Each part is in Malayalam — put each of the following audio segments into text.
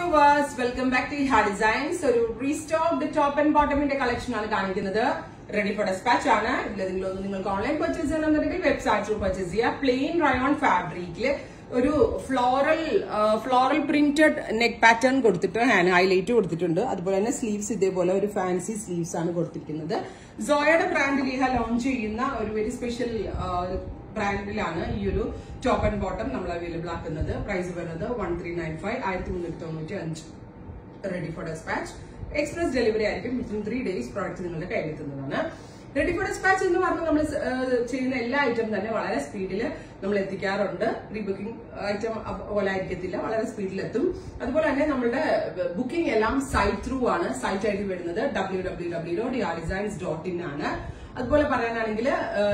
വ്യൂവേഴ്സ് വെൽക്കം ബാക്ക് ടു ഹാ ഡിസൈൻസ് ഒരു റീസ്റ്റോക്ഡ് ടോപ്പ് ആൻഡ് ബോട്ടമിന്റെ കളക്ഷൻ ആണ് കാണിക്കുന്നത് റെഡി ഫോർ ഡെസ്പാച്ച് ആണ് ഇതിൽ നിങ്ങളൊന്ന് നിങ്ങൾക്ക് ഓൺലൈൻ പർച്ചേസ് ചെയ്യണമെന്നുണ്ടെങ്കിൽ വെബ്സൈറ്റ് ത്രൂ പർച്ചേസ് ചെയ്യുക പ്ലെയിൻ റയോൺ ഫാബ്രിക്കില് ഒരു floral floral printed neck pattern കൊടുത്തിട്ട് ഹാൻഡ് ഹൈലൈറ്റ് കൊടുത്തിട്ടുണ്ട് അതുപോലെ തന്നെ സ്ലീവ്സ് ഇതേപോലെ ഒരു ഫാൻസി സ്ലീവ്സ് ആണ് കൊടുത്തിരിക്കുന്നത് സോയയുടെ ബ്രാൻഡിൽ ഇഹ ലോഞ്ച് ചെയ്യുന്ന ഒരു വെരി സ്പെഷ്യൽ ബ്രാൻഡിലാണ് ഈ ഒരു ടോപ്പ് ആൻഡ് ബോട്ടം നമ്മൾ അവൈലബിൾ ആക്കുന്നത് പ്രൈസ് വരുന്നത് വൺ ത്രീ നയൻ ഫൈവ് ആയിരത്തി മുന്നൂറ്റി തൊണ്ണൂറ്റി അഞ്ച് ready for dispatch express delivery ആയിരിക്കും വിത്തിൻ ത്രീ ഡേയ്സ് പ്രോഡക്റ്റ് നിങ്ങളുടെ കയ്യിലെത്തുന്നതാണ് റെഡി ഫോർ ഡെസ്പാച്ച് എന്ന് പറഞ്ഞാൽ നമ്മൾ ചെയ്യുന്ന എല്ലാ ഐറ്റം തന്നെ വളരെ സ്പീഡിൽ നമ്മൾ എത്തിക്കാറുണ്ട് പ്രീ ബുക്കിംഗ് ഐറ്റം പോലെ ആയിരിക്കത്തില്ല വളരെ സ്പീഡിൽ എത്തും അതുപോലെ തന്നെ നമ്മുടെ ബുക്കിംഗ് എല്ലാം സൈറ്റ് ത്രൂ ആണ് സൈറ്റ് ഐ ഡി വരുന്നത് W W W dot DR designs dot in ആണ് അതുപോലെ പറയാനാണെങ്കിൽ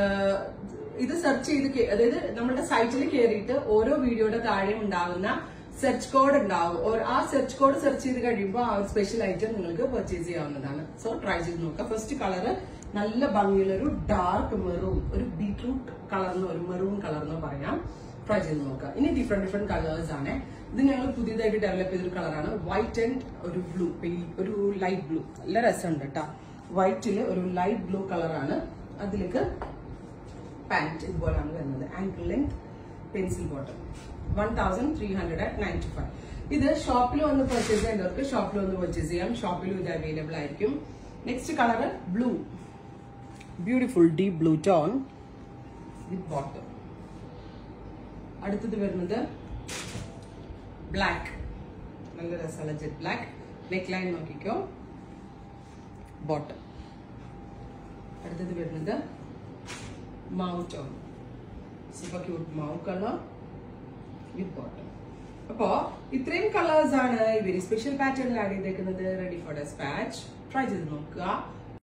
ഇത് സെർച്ച് ചെയ്ത് കേ- അതായത് നമ്മുടെ സൈറ്റിൽ കയറിയിട്ട് ഓരോ വീഡിയോയുടെ താഴെ ഉണ്ടാകുന്ന സെർച്ച് കോഡ് ഉണ്ടാവും ഓർ- ആ സെർച്ച് കോഡ് സെർച്ച് ചെയ്ത് കഴിയുമ്പോൾ ആ ഒരു സ്പെഷ്യൽ ഐറ്റം നിങ്ങൾക്ക് പർച്ചേസ് ചെയ്യാവുന്നതാണ് സോ ട്രൈ ചെയ്ത് നോക്കുക ഫസ്റ്റ് കളർ നല്ല ഭംഗിയുള്ള ഒരു ഡാർക്ക് മെറൂൺ ഒരു ബീട്രൂട്ട് കളർന്ന് ഒരു മെറൂൺ കളർന്ന് പറയാം ട്രൈ ചെയ്ത് നോക്കുക ഇനി ഡിഫറെന്റ് ഡിഫറെന്റ് കളേഴ്സ് ആണ് ഇത് ഞങ്ങൾ പുതിയതായിട്ട് ഡെവലപ്പ് ചെയ്തൊരു കളറാണ് വൈറ്റ് ആൻഡ് ഒരു ബ്ലൂ ഒരു ലൈറ്റ് ബ്ലൂ നല്ല രസമുണ്ട് കേട്ടോ വൈറ്റില് ഒരു ലൈറ്റ് ബ്ലൂ കളറാണ് അതിലേക്ക് പാന്റ് ഇതുപോലാണ് വരുന്നത് ankle length pencil bottom one thousand three hundred and ninety five ഇത് ഷോപ്പിൽ വന്ന് പർച്ചേസ് ചെയ്യേണ്ടവർക്ക് ഷോപ്പിൽ വന്ന് പർച്ചേസ് ചെയ്യാം ഷോപ്പിലും ഇത് അവൈലബിൾ ആയിരിക്കും next colour blue beautiful deep blue tone വിത്ത് ബോട്ടം അടുത്തത് വരുന്നത് ബ്ലാക്ക് നല്ല രസമുള്ള ജെറ്റ് ബ്ലാക്ക് നെക്ക് ലൈൻ നോക്കിക്കോ ബോട്ടം അടുത്തത് വരുന്നത് മൗത്ത് ആണ് സൂപ്പർ ക്യൂട്ട് മൗ കളർ വിത്ത് ബോട്ടം അപ്പോ ഇത്രയും കളേഴ്സ് ആണ് ഈ വെരി സ്പെഷ്യൽ പാറ്റേണിൽ ആഡ് ചെയ്തേക്കുന്നത് റെഡി ഫോർ ഡെസ്പാച്ച് ട്രൈ ചെയ്ത് നോക്കുക